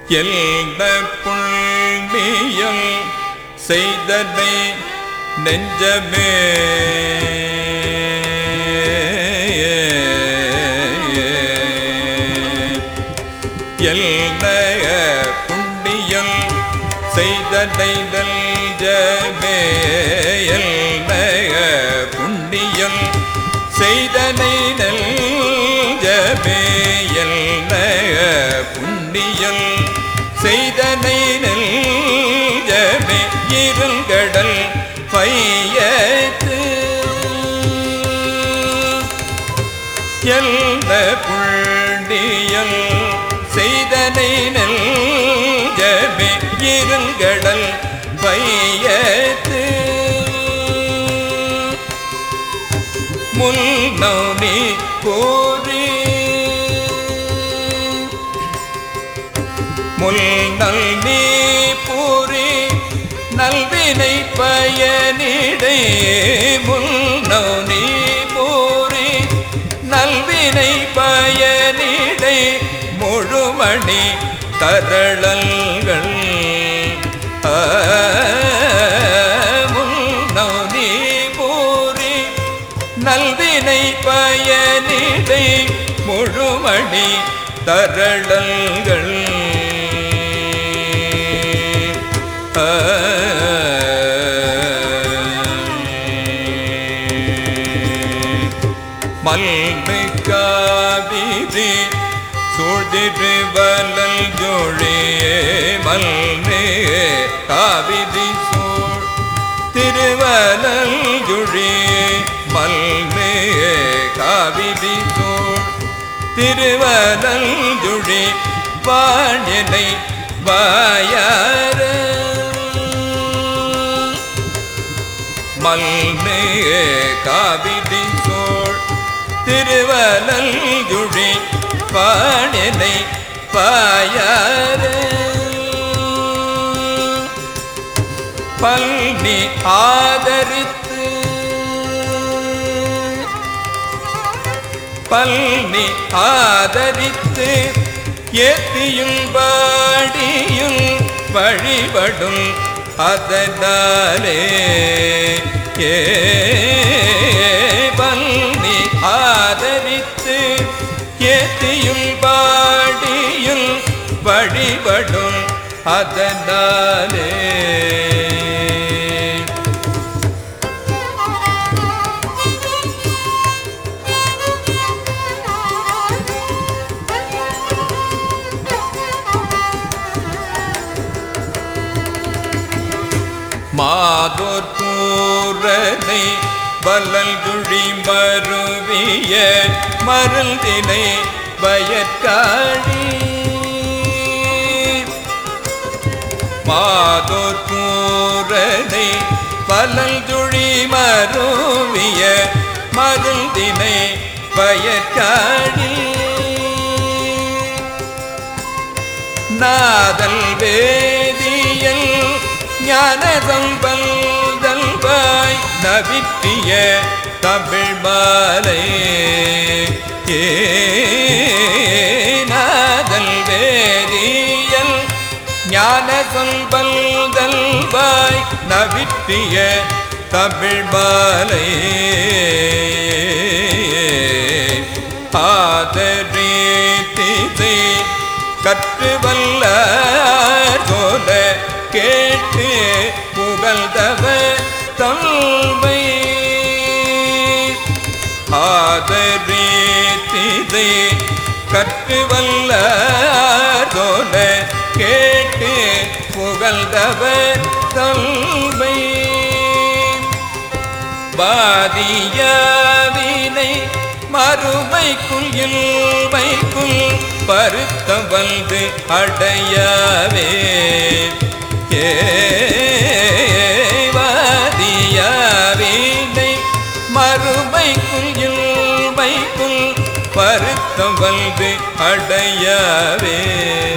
எல்ல புள்ளியல் செய்தனை நெஞ்சமே எல்ல புண்ணியம் செய்தனை நெஞ்சமே எல்ல புண்ணியம் செய்தனை நெஞ்சமே எல்ல புண்ணியம் செய்தனை நெஞ்சமே இருங்கடல் பையத்து எல்ல புண்ணியம் செய்தனை நெஞ்சமே இருங்கடல் பையத்து முன்னௌனி கூறி முன்னல் நீ பூரி நல்வினை பயனிடை முன்னௌ நீ பூரி நல்வினை பயனிடை முழுமணி தரளங்கள் ஆ, முன்னௌ நீ பூரி நல்வினை பயனிடை முழுமணி தரளங்கள் ஆ. மல்மை காவிரி சூழ்திரு வலல் ஜோழியே மல்மே காவிரி சூழ் திருவலல் ஜுழியே மல்மே காவிரி சூழ் திருவலல் ஜுழி வாணினை வாயார மல்மே காவிரி சோழ் திருவலல் ஜுழி பாணினை பாயார பல்னி ஆதரித்து பல்னி ஆதரித்து ஏத்தியும் பாடியும் வழிபடும் அதனாலே ஏ பல்னி ஆதரித்து ஏத்தியும் பாடியும் வழிபடும் அதனாலே மாதோர் கூறனை வல்லல் குழி மருவிய மருந்தினை பயற்காடி மாதோர் கூறனை வல்லல் குழி மருவிய மருந்தினை பயற்காடி நாதல் வேதியல் ஞானதம்பல் தல்வாய் நவிற்றிய தமிழ் மாலை ஏ நாதல் வேதியல் ஞான சொல்பல் தல்வாய் நவிற்றிய தமிழ் மாலை ஆதரீத்திசை கற்று வல்ல போல கேட்டு புகழ்ந்தவ தல்வை ஆதரீத்திசை கற்று வல்ல போல கேட்டு புகழ்ந்தவ தல்வை பாதியாவினை மறுமைக்குள் இல்மைக்குள் பருத்த வந்து அடையவே ஏவாதியாவினை மறுமைக்குள் இல்மைக்குள் பருத்த வந்து அடையவே